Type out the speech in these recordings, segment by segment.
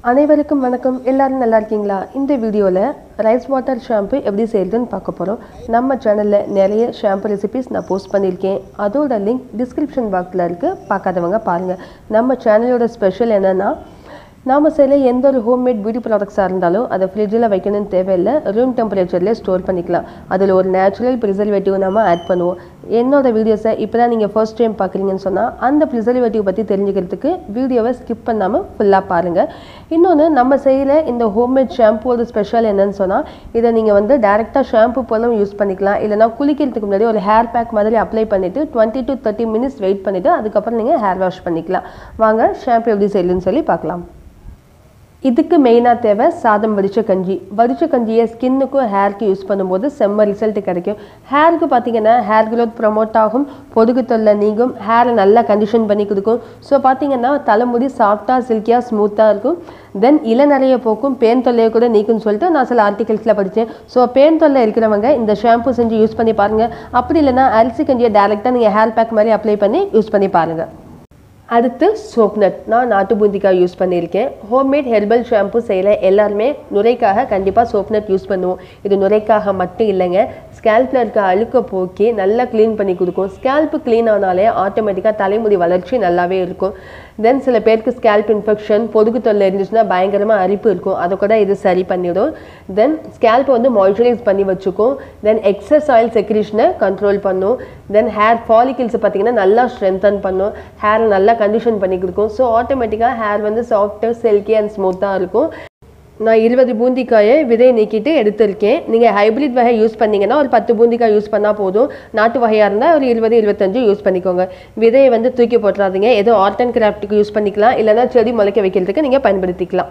அனைவருக்கும் வணக்கம் எல்லாரும் நல்லா இருக்கீங்களா இந்த வீடியோவில் ரைஸ் வாட்டர் ஷாம்பு எப்படி செய்யறதுன்னு பார்க்க போகிறோம் நம்ம சேனலில் நிறைய ஷாம்பு ரெசிபிஸ் நான் போஸ்ட் பண்ணியிருக்கேன் அதோட லிங்க் டிஸ்கிரிப்ஷன் பாக்ஸில் இருக்குது பார்க்காதவங்க பாருங்கள் நம்ம சேனலோட ஸ்பெஷல் என்னென்னா நாம செய்யல எந்த ஒரு ஹோம்மேட் பியூட்டி ப்ராடக்ட்ஸாக இருந்தாலும் அதை ஃப்ரிட்ஜில் வைக்கணும்னு தேவையில்லை ரூம் டெம்பரேச்சர்லேயே ஸ்டோர் பண்ணிக்கலாம் அதில் ஒரு நேச்சுரல் ப்ரிசர்வேட்டிவ் நம்ம ஆட் பண்ணுவோம் என்னோட வீடியோஸை இப்போ தான் நீங்கள் ஃபர்ஸ்ட் டைம் பார்க்குறீங்கன்னு சொன்னால் அந்த ப்ரிசர்வேட்டிவ் பற்றி தெரிஞ்சுக்கிறதுக்கு வீடியோவை ஸ்கிப் பண்ணாமல் ஃபுல்லாக பாருங்கள் இன்னொன்று நம்ம செய்யல இந்த ஹோம்மேட் ஷாம்புவோட ஸ்பெஷல் என்னன்னு சொன்னால் இதை நீங்கள் வந்து டேரெக்டாக ஷாம்பு போலும் யூஸ் பண்ணிக்கலாம் இல்லைனா குளிக்கிறதுக்கு முன்னாடி ஒரு ஹேர் பேக் மாதிரி அப்ளை பண்ணிவிட்டு twenty to thirty minutes wait பண்ணிவிட்டு அதுக்கப்புறம் நீங்கள் ஹேர் வாஷ் பண்ணிக்கலாம் வாங்க ஷாம்பு எப்படி செய்யலன்னு சொல்லி பார்க்கலாம் இதுக்கு மெயினாக தேவை சாதம் வடித்த கஞ்சி வடித்த கஞ்சியை ஸ்கின்னுக்கும் ஹேருக்கு யூஸ் பண்ணும்போது செம்ம ரிசல்ட் கிடைக்கும் ஹேருக்கு பார்த்தீங்கன்னா ஹேர் க்ரோத் ப்ரமோட் ஆகும் பொதுகு தொல்லை நீங்கும் ஹேரை நல்லா கண்டிஷன் பண்ணி கொடுக்கும் ஸோ பார்த்தீங்கன்னா தலைமுடி சாஃப்டாக சில்கியாக ஸ்மூத்தாக இருக்கும் தென் இளநறைய போக்கும் பேன் தொல்லையை கூட நீக்கும்னு சொல்லிட்டு நான் சில ஆர்டிகல்ஸில் படித்தேன் ஸோ பேன் தொல்லை இருக்கிறவங்க இந்த ஷாம்பு செஞ்சு யூஸ் பண்ணி பாருங்கள் அப்படி இல்லைன்னா அரிசி கஞ்சியை டேரெக்டாக நீங்கள் ஹேர் பேக் மாதிரி அப்ளை பண்ணி யூஸ் பண்ணி பாருங்கள் அடுத்து சோப் நட் நான் நாட்டு பூந்திக்காய் யூஸ் பண்ணியிருக்கேன் ஹோம்மேட் ஹெர்பல் ஷாம்பு செய்யல எல்லாருமே நுரைக்காக கண்டிப்பாக சோப் நட் யூஸ் பண்ணுவோம் இது நுரைக்காக மட்டும் இல்லைங்க ஸ்கேல்பில் இருக்க அழுக்க போக்கி நல்லா க்ளீன் பண்ணி கொடுக்கும் ஸ்கேல்ப்பு க்ளீன் ஆனாலே ஆட்டோமேட்டிக்காக தலைமுடி வளர்ச்சி நல்லாவே இருக்கும் தென் சில பேருக்கு ஸ்கேல்ப் இன்ஃபெக்ஷன் பொதுகு தொல்லை இருந்துச்சுன்னா பயங்கரமாக அரிப்பு இருக்கும் அதை கூட இது சரி பண்ணிடும் தென் ஸ்கேல்ப்பை வந்து மாய்ஸ்சரைஸ் பண்ணி வச்சுக்கும் தென் எக்ஸஸ் ஆயில் செக்ரேஷனை கண்ட்ரோல் பண்ணும் தென் ஹேர் ஃபாலிகிள்ஸ் பார்த்தீங்கன்னா நல்லா ஸ்ட்ரென்தன் பண்ணும் ஹேர் நல்லா கண்டிஷன் பண்ணி கொடுக்கும் ஸோ ஆட்டோமேட்டிக்காக ஹேர் வந்து சாஃப்டாக சில்கி அண்ட் ஸ்மூத்தாக இருக்கும் நான் இருபது பூந்திக்காயை விதை நீக்கிட்டு எடுத்திருக்கேன் நீங்கள் ஹைப்ரிட் வகை யூஸ் பண்ணீங்கன்னா ஒரு பத்து பூந்திக்காய் யூஸ் பண்ணால் போதும் நாட்டு வகையாக இருந்தால் ஒரு இருபது இருபத்தஞ்சு யூஸ் பண்ணிக்கோங்க விதையை வந்து தூக்கி போட்டுறாதீங்க ஏதோ ஆர்ட் அண்ட் கிராஃப்ட்டுக்கு யூஸ் பண்ணிக்கலாம் இல்லைனா செடி முளைக்க வைக்கிறதுக்கு நீங்கள் பயன்படுத்திக்கலாம்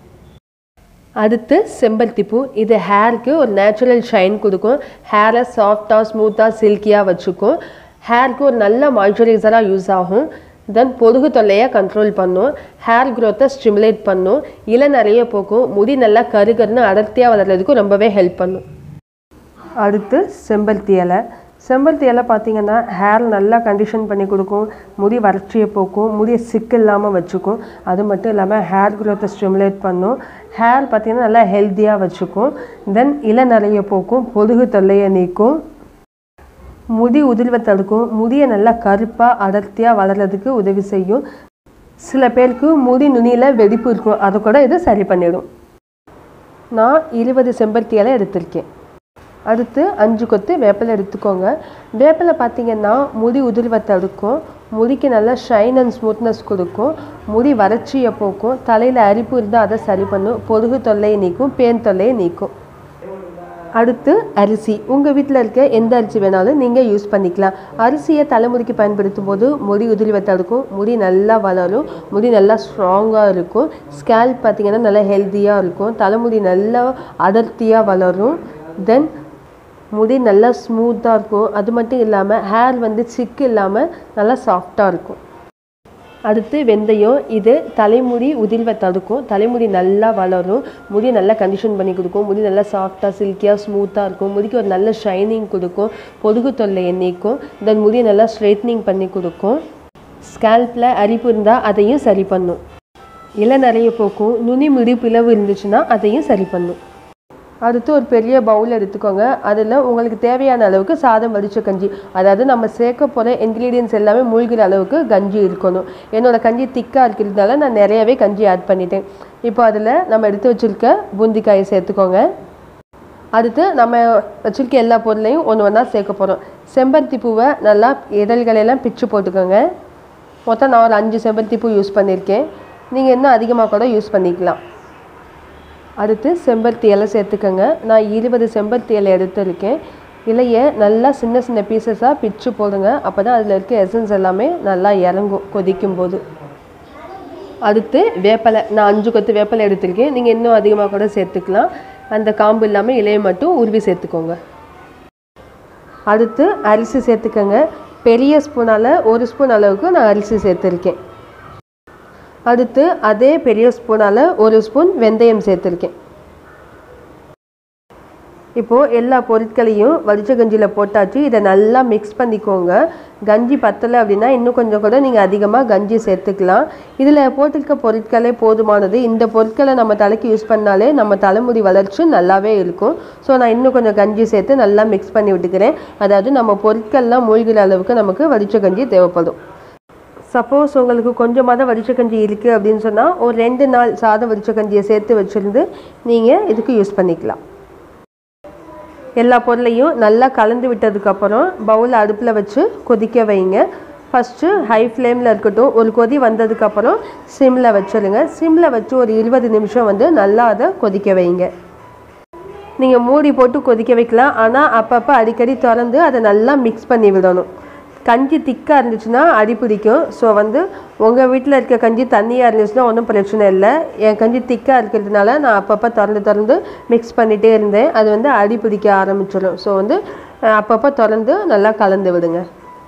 அடுத்து செம்பருத்திப்பூ இது ஹேருக்கு ஒரு நேச்சுரல் ஷைன் கொடுக்கும் ஹேரை சாஃப்டாக ஸ்மூத்தாக சில்கியாக வச்சுக்கும் ஹேருக்கு ஒரு நல்ல மாய்ஸ்சரைசராக யூஸ் ஆகும் தென் பொதுகு தொல்லையை கண்ட்ரோல் பண்ணும் ஹேர் க்ரோத்தை ஸ்டிமுலேட் பண்ணும் இலை நிறைய போக்கும் முடி நல்லா கருகருன்னு அடர்த்தியாக வளர்கிறதுக்கு ரொம்பவே ஹெல்ப் பண்ணும் அடுத்து செம்பருத்தி இலை செம்பருத்தி இலை பார்த்தீங்கன்னா ஹேர் நல்லா கண்டிஷன் பண்ணி கொடுக்கும் முடி வறட்சியை போக்கும் முடியை சிக்கு இல்லாமல் வச்சுக்கும் அது மட்டும் இல்லாமல் ஹேர் க்ரோத்தை ஸ்டிமுலேட் பண்ணும் ஹேர் பார்த்தீங்கன்னா நல்லா ஹெல்த்தியாக வச்சுக்கும் தென் இலை நிறைய போக்கும் பொதுகு தொல்லையை நீக்கும் முடி உதிர்வை தடுக்கும் முடியை நல்லா கருப்பாக அடர்த்தியாக வளர்கிறதுக்கு உதவி செய்யும் சில பேருக்கு முடி நுனியில் வெடிப்பு இருக்கும் அதை கூட இது சரி பண்ணிடும் நான் இருபது செம்பருத்தி இலை எடுத்திருக்கேன் அடுத்து அஞ்சு கொத்து வேப்பிலை எடுத்துக்கோங்க வேப்பிலை பார்த்தீங்கன்னா முடி உதிர்வை தடுக்கும் முடிக்கு நல்லா ஷைன் அண்ட் ஸ்மூத்னஸ் கொடுக்கும் முடி வறட்சியை போக்கும் தலையில் அரிப்பு இருந்தால் அதை சரி பண்ணும் பொதுகு தொல்லையை நீக்கும் பேன் தொல்லையை நீக்கும் அடுத்து அரிசி உங்கள் வீட்டில் இருக்க எந்த அரிசி வேணாலும் நீங்கள் யூஸ் பண்ணிக்கலாம் அரிசியை தலைமுடிக்கு பயன்படுத்தும் போது முடி உதிர்வை தடுக்கும் முடி நல்லா வளரும் முடி நல்லா ஸ்ட்ராங்காக இருக்கும் ஸ்கேல்ப் பார்த்திங்கன்னா நல்லா ஹெல்த்தியாக இருக்கும் தலைமுடி நல்லா அடர்த்தியாக வளரும் தென் முடி நல்லா ஸ்மூத்தாக இருக்கும் அது மட்டும் இல்லாமல் ஹேர் வந்து சிக்கு இல்லாமல் நல்லா சாஃப்டாக இருக்கும் அடுத்து வெந்தயம் இது தலைமுடி உதிர்வை தடுக்கும் தலைமுடி நல்லா வளரும் முடி நல்லா கண்டிஷன் பண்ணி கொடுக்கும் முடி நல்லா சாஃப்டாக சில்கியாக ஸ்மூத்தாக இருக்கும் முடிக்கு ஒரு நல்ல ஷைனிங் கொடுக்கும் பொதுகு தொல்லையை நீக்கும் தென் முடியை நல்லா ஸ்ட்ரைட்னிங் பண்ணி கொடுக்கும் ஸ்கேல்பில் அரிப்பு இருந்தால் அதையும் சரி பண்ணும் இலை நிறைய போக்கும் நுனி முடி பிளவு இருந்துச்சுன்னா அதையும் சரி பண்ணும் அடுத்து ஒரு பெரிய பவுல் எடுத்துக்கோங்க அதில் உங்களுக்கு தேவையான அளவுக்கு சாதம் வடித்த கஞ்சி அதாவது நம்ம சேர்க்க போகிற இன்க்ரீடியன்ஸ் எல்லாமே மூழ்கிற அளவுக்கு கஞ்சி இருக்கணும் என்னோட கஞ்சி திக்காக இருக்கிறதுனால நான் நிறையவே கஞ்சி ஆட் பண்ணிட்டேன் இப்போ அதில் நம்ம எடுத்து வச்சுருக்க பூந்திக்காயை சேர்த்துக்கோங்க அடுத்து நம்ம வச்சுருக்க எல்லா பொருளையும் ஒன்று ஒன்றா சேர்க்க போகிறோம் செம்பருத்தி பூவை நல்லா இதழ்களெல்லாம் பிச்சு போட்டுக்கோங்க மொத்தம் நான் ஒரு அஞ்சு செம்பருத்தி பூ யூஸ் பண்ணியிருக்கேன் நீங்கள் இன்னும் அதிகமாக கூட யூஸ் பண்ணிக்கலாம் அடுத்து செம்பருத்தி இலை சேர்த்துக்கோங்க நான் இருபது செம்பருத்தி இலை எடுத்திருக்கேன் இலையை நல்லா சின்ன சின்ன பீசஸாக பிச்சு போடுங்க அப்போ தான் அதில் இருக்க எசன்ஸ் எல்லாமே நல்லா இறங்கும் கொதிக்கும் போது அடுத்து வேப்பலை நான் அஞ்சு கொத்து வேப்பலை எடுத்திருக்கேன் நீங்கள் இன்னும் அதிகமாக கூட சேர்த்துக்கலாம் அந்த காம்பு இல்லாமல் இலையை மட்டும் உருவி சேர்த்துக்கோங்க அடுத்து அரிசி சேர்த்துக்கோங்க பெரிய ஸ்பூனால் ஒரு ஸ்பூன் அளவுக்கு நான் அரிசி சேர்த்துருக்கேன் அடுத்து அதே பெரிய ஸ்பூனால் ஒரு ஸ்பூன் வெந்தயம் சேர்த்துருக்கேன் இப்போது எல்லா பொருட்களையும் வடிச்ச கஞ்சியில் போட்டாச்சு இதை நல்லா மிக்ஸ் பண்ணிக்கோங்க கஞ்சி பத்தலை அப்படின்னா இன்னும் கொஞ்சம் கூட நீங்கள் அதிகமாக கஞ்சி சேர்த்துக்கலாம் இதில் போட்டிருக்க பொருட்களே போதுமானது இந்த பொருட்களை நம்ம தலைக்கு யூஸ் பண்ணாலே நம்ம தலைமுடி வளர்ச்சி நல்லாவே இருக்கும் ஸோ நான் இன்னும் கொஞ்சம் கஞ்சி சேர்த்து நல்லா மிக்ஸ் பண்ணி விட்டுக்கிறேன் அதாவது நம்ம பொருட்கள்லாம் மூழ்கிற அளவுக்கு நமக்கு வடிச்ச கஞ்சி தேவைப்படும் சப்போஸ் உங்களுக்கு கொஞ்சமாக தான் வடிச்ச கஞ்சி இருக்குது அப்படின்னு சொன்னால் ஒரு ரெண்டு நாள் சாதம் வடிச்ச கஞ்சியை சேர்த்து வச்சுருந்து நீங்கள் இதுக்கு யூஸ் பண்ணிக்கலாம் எல்லா பொருளையும் நல்லா கலந்து விட்டதுக்கப்புறம் பவுல் அடுப்பில் வச்சு கொதிக்க வைங்க ஃபஸ்ட்டு ஹை ஃப்ளேமில் இருக்கட்டும் ஒரு கொதி வந்ததுக்கப்புறம் சிம்மில் வச்சிருங்க சிம்மில் வச்சு ஒரு இருபது நிமிஷம் வந்து நல்லா அதை கொதிக்க வைங்க நீங்கள் மூடி போட்டு கொதிக்க வைக்கலாம் ஆனால் அப்பப்போ அடிக்கடி திறந்து அதை நல்லா மிக்ஸ் பண்ணி விடணும் கஞ்சி திக்காக இருந்துச்சுன்னா அடி பிடிக்கும் ஸோ வந்து உங்கள் வீட்டில் இருக்க கஞ்சி தண்ணியாக இருந்துச்சுன்னா ஒன்றும் பிரச்சனை இல்லை என் கஞ்சி திக்காக இருக்கிறதுனால நான் அப்பப்போ திறந்து திறந்து மிக்ஸ் பண்ணிகிட்டே இருந்தேன் அது வந்து அடி பிடிக்க ஆரம்பிச்சிடும் ஸோ வந்து அஹ், அப்பப்போ திறந்து நல்லா கலந்து விடுங்க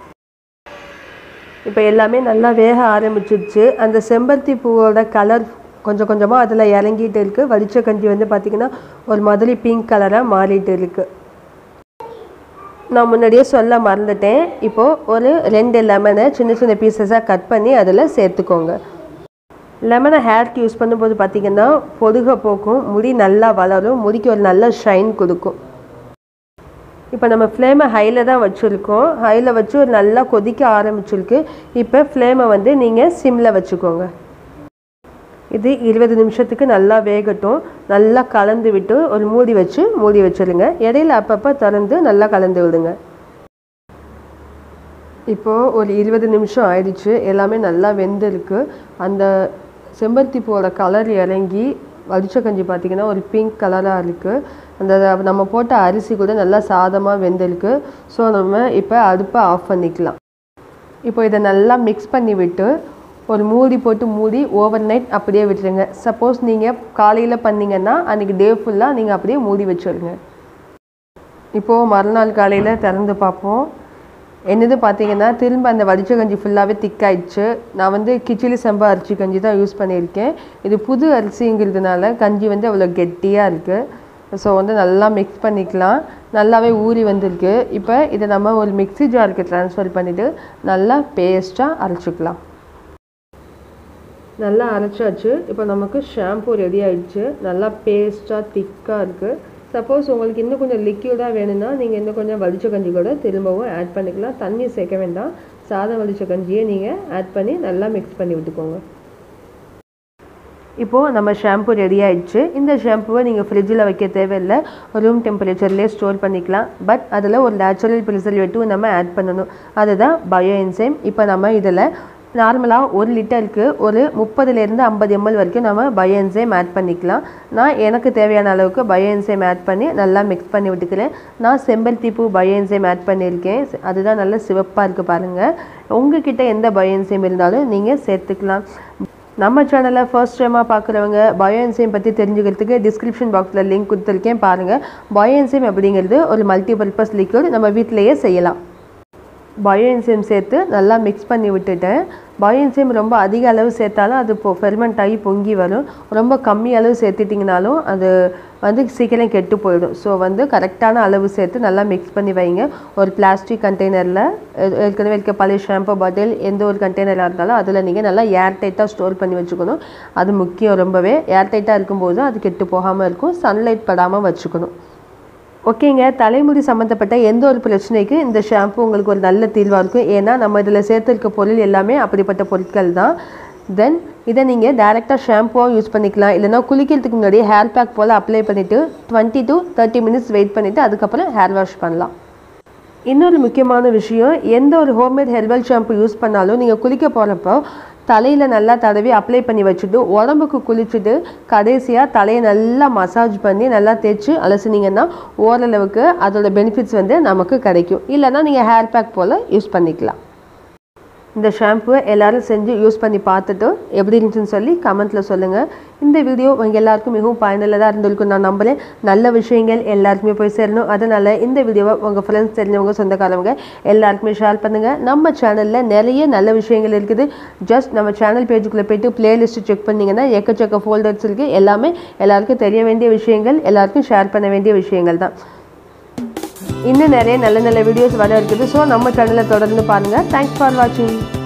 இப்போ எல்லாமே நல்லா வேக ஆரம்பிச்சிடுச்சு அந்த செம்பருத்தி பூவோட கலர் கொஞ்சம் கொஞ்சமாக அதில் இறங்கிட்டு இருக்குது வடிச்ச கஞ்சி வந்து பார்த்திங்கன்னா ஒரு மாதிரி பிங்க் கலராக மாறிட்டு இருக்குது நான் முன்னாடியே சொல்ல மறந்துட்டேன் இப்போது ஒரு ரெண்டு லெமனை சின்ன சின்ன பீசஸாக கட் பண்ணி அதில் சேர்த்துக்கோங்க லெமனை ஹேர்க்கு யூஸ் பண்ணும்போது பார்த்திங்கன்னா பொடுக போக்கும் முடி நல்லா வளரும் முடிக்கு ஒரு நல்ல ஷைன் கொடுக்கும் இப்போ நம்ம ஃப்ளேமை ஹையில் தான் வச்சுருக்கோம் ஹையில் வச்சு ஒரு நல்லா கொதிக்க ஆரம்பிச்சிருக்கு இப்போ ஃப்ளேமை வந்து நீங்கள் சிம்மில் வச்சுக்கோங்க இது இருபது நிமிஷத்துக்கு நல்லா வேகட்டும் நல்லா கலந்து விட்டு ஒரு மூடி வச்சு மூடி வச்சிருங்க இடையில அப்பப்போ திறந்து நல்லா கலந்து விடுங்க இப்போது ஒரு இருபது நிமிஷம் ஆயிடுச்சு எல்லாமே நல்லா வெந்திருக்கு அந்த செம்பருத்தி பூவோட கலர் இறங்கி வடிச்ச கஞ்சி பார்த்திங்கன்னா ஒரு பிங்க் கலராக இருக்குது அந்த நம்ம போட்ட அரிசி கூட நல்லா சாதமாக வெந்திருக்கு ஸோ நம்ம இப்போ அடுப்பை ஆஃப் பண்ணிக்கலாம் இப்போ இதை நல்லா மிக்ஸ் பண்ணி விட்டு ஒரு மூடி போட்டு மூடி ஓவர் நைட் அப்படியே விட்டுருங்க சப்போஸ் நீங்கள் காலையில் பண்ணீங்கன்னா அன்றைக்கி டே ஃபுல்லாக நீங்கள் அப்படியே மூடி வச்சுருங்க இப்போது மறுநாள் காலையில் திறந்து பார்ப்போம் என்னது பார்த்தீங்கன்னா திரும்ப அந்த வடிச்ச கஞ்சி ஃபுல்லாகவே திக்காயிடுச்சு நான் வந்து கிச்சிலி சம்பா அரிசி கஞ்சி தான் யூஸ் பண்ணியிருக்கேன் இது புது அரிசிங்கிறதுனால கஞ்சி வந்து அவ்வளோ கெட்டியாக இருக்குது ஸோ வந்து நல்லா மிக்ஸ் பண்ணிக்கலாம் நல்லாவே ஊறி வந்திருக்கு இப்போ இதை நம்ம ஒரு மிக்ஸி ஜாருக்கு ட்ரான்ஸ்ஃபர் பண்ணிவிட்டு நல்லா பேஸ்ட்டாக அரைச்சிக்கலாம் நல்லா அரைச்சாச்சு இப்போ நமக்கு ஷாம்பு ரெடி ஆயிடுச்சு நல்லா பேஸ்ட்டாக திக்காக இருக்குது சப்போஸ் உங்களுக்கு இன்னும் கொஞ்சம் லிக்யூடாக வேணும்னா நீங்கள் இன்னும் கொஞ்சம் வடிச்ச கஞ்சி கூட திரும்பவும் ஆட் பண்ணிக்கலாம் தண்ணி சேர்க்க வேண்டாம் சாதம் வடிச்ச கஞ்சியை நீங்கள் ஆட் பண்ணி நல்லா மிக்ஸ் பண்ணி விட்டுக்கோங்க இப்போது நம்ம ஷாம்பு ரெடி ஆயிடுச்சு இந்த ஷாம்புவை நீங்கள் ஃப்ரிட்ஜில் வைக்க தேவையில்லை ரூம் டெம்பரேச்சர்லேயே ஸ்டோர் பண்ணிக்கலாம் பட் அதில் ஒரு நேச்சுரல் ப்ரிசர்வேட்டிவ் நம்ம ஆட் பண்ணணும் அதுதான் பயோ என்சைம் இப்போ நம்ம இதில் நார்மலாக ஒரு லிட்டருக்கு ஒரு முப்பதுலேருந்து ஐம்பது எம்எல் வரைக்கும் நம்ம பயோ என்சைம் ஆட் பண்ணிக்கலாம் நான் எனக்கு தேவையான அளவுக்கு பயோ என்சைம் ஆட் பண்ணி நல்லா மிக்ஸ் பண்ணி விட்டுக்கிறேன் நான் செம்பருத்தி பூ பயோ என்சைம் ஆட் பண்ணியிருக்கேன் அதுதான் நல்ல சிவப்பாக இருக்குது பாருங்கள் உங்ககிட்ட எந்த பயோ என்சைம் இருந்தாலும் நீங்கள் சேர்த்துக்கலாம் நம்ம சேனலை ஃபர்ஸ்ட் டைமாக பார்க்குறவங்க பயோ என்சைம் பற்றி தெரிஞ்சுக்கிறதுக்கு டிஸ்கிரிப்ஷன் பாக்ஸில் லிங்க் கொடுத்துருக்கேன் பாருங்கள் பயோ என்சைம் அப்படிங்கிறது ஒரு மல்டிபர்பஸ் லிக்விட் நம்ம வீட்டிலேயே செய்யலாம் பயோ என்சைம் சேர்த்து நல்லா மிக்ஸ் பண்ணி விட்டுட்டேன் பயோ என்சைம் ரொம்ப அதிக அளவு சேர்த்தாலும் அது இப்போ ஃபெர்மெண்ட் ஆகி பொங்கி வரும் ரொம்ப கம்மி அளவு சேர்த்துட்டிங்கனாலும் அது வந்து சீக்கிரம் கெட்டு போயிடும் ஸோ வந்து கரெக்டான அளவு சேர்த்து நல்லா மிக்ஸ் பண்ணி வைங்க ஒரு பிளாஸ்டிக் கண்டெய்னரில் ஏற்கனவே இருக்க பழைய ஷாம்பு பாட்டில் எந்த ஒரு கண்டெய்னராக இருந்தாலும் அதில் நீங்கள் நல்லா ஏர் டைட்டாக ஸ்டோர் பண்ணி வச்சுக்கணும் அது முக்கியம் ரொம்பவே ஏர் டைட்டாக இருக்கும்போது அது கெட்டு போகாமல் இருக்கும் சன்லைட் படாமல் வச்சுக்கணும் ஓகேங்க தலைமுடி சம்மந்தப்பட்ட எந்த ஒரு பிரச்சனைக்கு இந்த ஷாம்பு உங்களுக்கு ஒரு நல்ல தீர்வாக இருக்கும் ஏன்னா நம்ம இதில் சேர்த்துருக்க பொருள் எல்லாமே அப்படிப்பட்ட பொருட்கள் தான் தென் இதை நீங்கள் டேரெக்டாக ஷாம்புவாக யூஸ் பண்ணிக்கலாம் இல்லைனா குளிக்கிறதுக்கு முன்னாடி ஹேர் பேக் போல் அப்ளை பண்ணிவிட்டு twenty to thirty minutes wait பண்ணிவிட்டு அதுக்கப்புறம் ஹேர் வாஷ் பண்ணலாம் இன்னொரு முக்கியமான விஷயம் எந்த ஒரு ஹோம்மேட் ஹெர்பல் ஷாம்பு யூஸ் பண்ணாலும் நீங்கள் குளிக்க போகிறப்போ தலையில் நல்லா தடவி அப்ளை பண்ணி வச்சுட்டு உடம்புக்கு குளிச்சுட்டு கடைசியாக தலையை நல்லா மசாஜ் பண்ணி நல்லா தேய்ச்சி அலசினீங்கன்னா ஓரளவுக்கு அதோட பெனிஃபிட்ஸ் வந்து நமக்கு கிடைக்கும் இல்லைன்னா நீங்கள் ஹேர் பேக் போல் யூஸ் பண்ணிக்கலாம் இந்த ஷாம்புவை எல்லாரும் செஞ்சு யூஸ் பண்ணி பார்த்துட்டு எப்படி இருந்துச்சுன்னு சொல்லி கமெண்ட்டில் சொல்லுங்கள் இந்த வீடியோ உங்கள் எல்லாருக்கும் மிகவும் பயனுள்ளதாக இருந்திருக்கும் நான் நம்புறேன் நல்ல விஷயங்கள் எல்லாருக்குமே போய் சேரணும் அதனால் இந்த வீடியோவை உங்கள் ஃப்ரெண்ட்ஸ் தெரிஞ்சவங்க சொந்தக்காரவங்க எல்லாருக்குமே ஷேர் பண்ணுங்கள் நம்ம சேனலில் நிறைய நல்ல விஷயங்கள் இருக்குது ஜஸ்ட் நம்ம சேனல் பேஜுக்குள்ளே போயிட்டு பிளேலிஸ்ட் செக் பண்ணிங்கன்னா எக்கச்சக்க ஃபோல்டர்ஸ் இருக்குது எல்லாமே எல்லாருக்கும் தெரிய வேண்டிய விஷயங்கள் எல்லாருக்கும் ஷேர் பண்ண வேண்டிய விஷயங்கள் தான் இன்னும் நிறைய நல்ல நல்ல வீடியோஸ் வர இருக்குது ஸோ நம்ம சேனலை தொடர்ந்து பாருங்கள் தேங்க்ஸ் ஃபார் வாட்சிங்